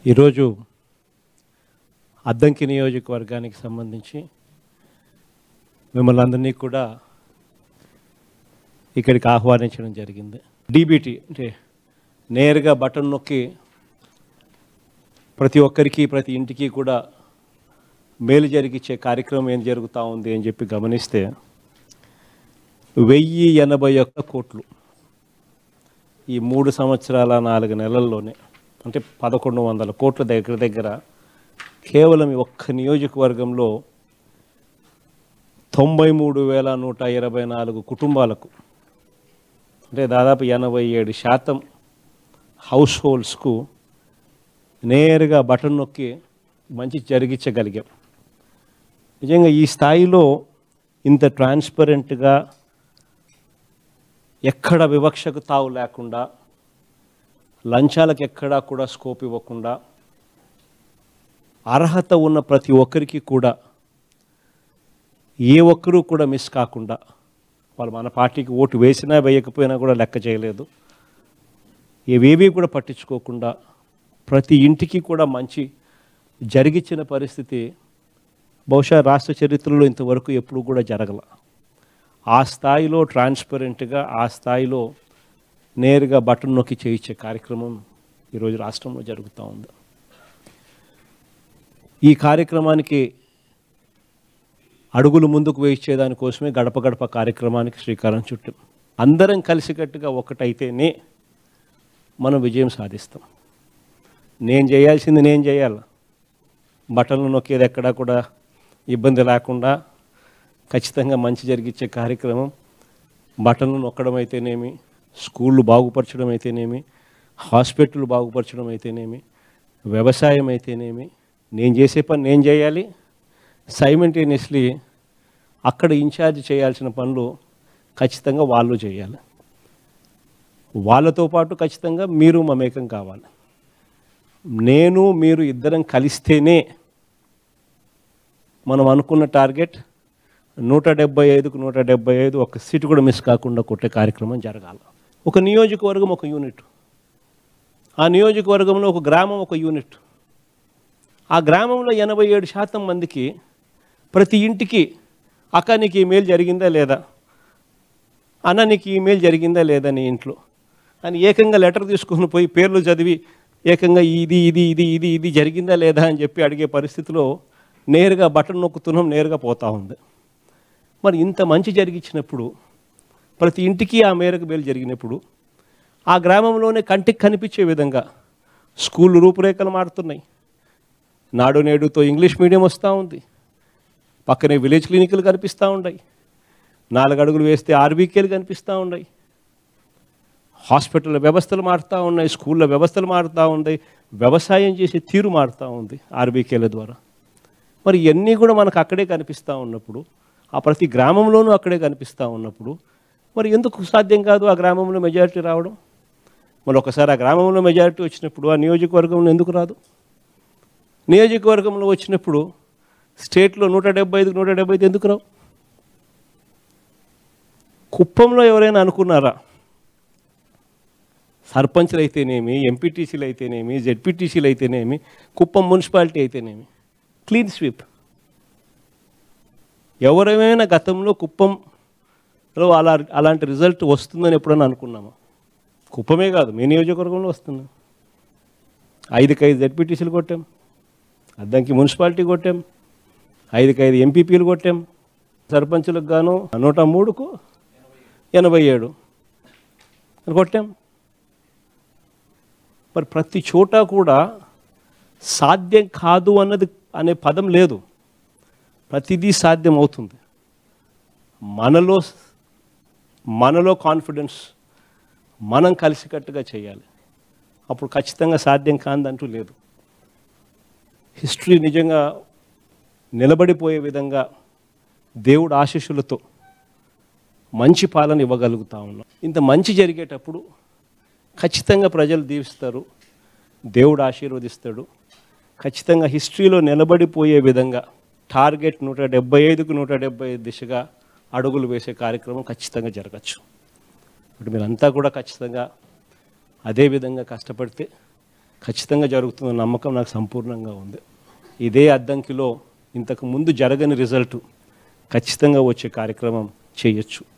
ఈరోజు అద్దంకి నియోజకవర్గానికి సంబంధించి మిమ్మల్ని అందరినీ కూడా ఇక్కడికి ఆహ్వానించడం జరిగింది డీబీటీ అంటే నేరుగా బటన్ నొక్కి ప్రతి ఒక్కరికి ప్రతి ఇంటికి కూడా మేలు జరిగిచ్చే కార్యక్రమం ఏం జరుగుతూ ఉంది అని చెప్పి గమనిస్తే వెయ్యి ఎనభై ఒక్క కోట్లు ఈ మూడు సంవత్సరాల నాలుగు నెలల్లోనే అంటే పదకొండు వందల కోట్ల దగ్గర దగ్గర కేవలం ఈ ఒక్క నియోజకవర్గంలో తొంభై మూడు వేల నూట ఇరవై నాలుగు కుటుంబాలకు అంటే దాదాపు ఎనభై ఏడు శాతం హౌస్ హోల్డ్స్కు నేరుగా బటన్ నొక్కి మంచి జరిగించగలిగాం నిజంగా ఈ స్థాయిలో ఇంత ట్రాన్స్పరెంట్గా ఎక్కడ వివక్షకు తావు లేకుండా లంచాలకు ఎక్కడా కూడా స్కోప్ ఇవ్వకుండా అర్హత ఉన్న ప్రతి ఒక్కరికి కూడా ఏ ఒక్కరూ కూడా మిస్ కాకుండా వాళ్ళు మన పార్టీకి ఓటు వేసినా వేయకపోయినా కూడా లెక్క చేయలేదు ఇవేవి కూడా పట్టించుకోకుండా ప్రతి ఇంటికి కూడా మంచి జరిగిచ్చిన పరిస్థితి బహుశా రాష్ట్ర చరిత్రలో ఇంతవరకు ఎప్పుడు కూడా జరగల ఆ స్థాయిలో ట్రాన్స్పరెంట్గా ఆ స్థాయిలో నేరుగా బటన్ నొక్కి చేయించే కార్యక్రమం ఈరోజు రాష్ట్రంలో జరుగుతూ ఉంది ఈ కార్యక్రమానికి అడుగులు ముందుకు వేయించేదానికోసమే గడప గడప కార్యక్రమానికి శ్రీకారం చుట్టాం అందరం కలిసికట్టుగా ఒకటైతేనే మనం విజయం సాధిస్తాం నేను చేయాల్సింది నేను చేయాలి బటన్లు నొక్కేది ఎక్కడా కూడా ఇబ్బంది లేకుండా ఖచ్చితంగా మంచి జరిగించే కార్యక్రమం బటన్లు నొక్కడం అయితేనేమి స్కూళ్ళు బాగుపరచడం అయితేనేమి హాస్పిటల్ బాగుపరచడం అయితేనేమి వ్యవసాయం అయితేనేమి నేను చేసే పని నేను చేయాలి సైమెంటేనియస్లీ అక్కడ ఇన్ఛార్జ్ చేయాల్సిన పనులు ఖచ్చితంగా వాళ్ళు చేయాలి వాళ్ళతో పాటు ఖచ్చితంగా మీరు మమేకం కావాలి నేను మీరు ఇద్దరం కలిస్తేనే మనం అనుకున్న టార్గెట్ నూట డెబ్బై ఐదుకు నూట డెబ్బై ఐదు ఒక సీటు కూడా మిస్ కాకుండా కొట్టే కార్యక్రమం జరగాలి ఒక నియోజకవర్గం ఒక యూనిట్ ఆ నియోజకవర్గంలో ఒక గ్రామం ఒక యూనిట్ ఆ గ్రామంలో ఎనభై ఏడు శాతం మందికి ప్రతి ఇంటికి అక్క నీకు ఈమెయిల్ జరిగిందా లేదా అన్న నీకు ఈమెయిల్ జరిగిందా లేదా నీ ఇంట్లో అని ఏకంగా లెటర్ తీసుకొని పోయి పేర్లు చదివి ఏకంగా ఇది ఇది ఇది ఇది ఇది జరిగిందా లేదా అని చెప్పి అడిగే పరిస్థితిలో నేరుగా బటన్ నొక్కుతున్నాం నేరుగా పోతా ఉంది మరి ఇంత మంచి జరిగించినప్పుడు ప్రతి ఇంటికి ఆ మేరకు మేలు జరిగినప్పుడు ఆ గ్రామంలోనే కంటికి కనిపించే విధంగా స్కూళ్ళు రూపురేఖలు మారుతున్నాయి నాడు నేడుతో ఇంగ్లీష్ మీడియం వస్తూ ఉంది పక్కనే విలేజ్ క్లినిక్లు కనిపిస్తూ ఉన్నాయి నాలుగు అడుగులు వేస్తే ఆర్బీకేలు కనిపిస్తూ ఉన్నాయి హాస్పిటల్ వ్యవస్థలు మారుతూ ఉన్నాయి స్కూళ్ళ వ్యవస్థలు మారుతూ ఉన్నాయి వ్యవసాయం చేసే తీరు మారుతూ ఉంది ఆర్బీకేల ద్వారా మరి ఇవన్నీ కూడా మనకు అక్కడే కనిపిస్తూ ఉన్నప్పుడు ఆ ప్రతి గ్రామంలోనూ అక్కడే కనిపిస్తూ ఉన్నప్పుడు మరి ఎందుకు సాధ్యం కాదు ఆ గ్రామంలో మెజారిటీ రావడం మరి ఒకసారి ఆ గ్రామంలో మెజారిటీ వచ్చినప్పుడు ఆ నియోజకవర్గంలో ఎందుకు రాదు నియోజకవర్గంలో వచ్చినప్పుడు స్టేట్లో నూట డెబ్బై ఐదుకు నూట డెబ్బై ఐదు ఎందుకు రావు కుప్పంలో ఎవరైనా అనుకున్నారా సర్పంచ్లు అయితేనేమి ఎంపీటీసీలు అయితేనేమి జెడ్పీటీసీలు అయితేనేమి కుప్పం మున్సిపాలిటీ అయితేనేమి క్లీన్ స్వీప్ ఎవరైనా గతంలో కుప్పంలో అలా అలాంటి రిజల్ట్ వస్తుందని ఎప్పుడైనా అనుకున్నామా కుప్పమే కాదు మీ నియోజకవర్గంలో వస్తుంది ఐదుకి ఐదు జెడ్పీటీసీలు కొట్టాం అద్దంకి మున్సిపాలిటీ కొట్టాం ఐదుకి ఐదు ఎంపీపీలు కొట్టాం సర్పంచులకు గాను నూట మూడుకు ఎనభై ఏడు కొట్టాం మరి ప్రతి చోట కూడా సాధ్యం కాదు అన్నది అనే పదం లేదు ప్రతిదీ సాధ్యం అవుతుంది మనలో మనలో కాన్ఫిడెన్స్ మనం కలిసికట్టుగా చేయాలి అప్పుడు ఖచ్చితంగా సాధ్యం కాదంటూ లేదు హిస్టరీ నిజంగా నిలబడిపోయే విధంగా దేవుడు ఆశీస్సులతో మంచి పాలన ఇవ్వగలుగుతా ఉన్నాం ఇంత మంచి జరిగేటప్పుడు ఖచ్చితంగా ప్రజలు దీవిస్తారు దేవుడు ఆశీర్వదిస్తాడు ఖచ్చితంగా హిస్టరీలో నిలబడిపోయే విధంగా టార్గెట్ నూట డెబ్బై ఐదుకు నూట డెబ్బై ఐదు దిశగా అడుగులు వేసే కార్యక్రమం ఖచ్చితంగా జరగచ్చు ఇప్పుడు మీరంతా కూడా ఖచ్చితంగా అదే విధంగా కష్టపడితే ఖచ్చితంగా జరుగుతున్న నమ్మకం నాకు సంపూర్ణంగా ఉంది ఇదే అద్దంకిలో ఇంతకు ముందు జరగని రిజల్ట్ ఖచ్చితంగా వచ్చే కార్యక్రమం చేయొచ్చు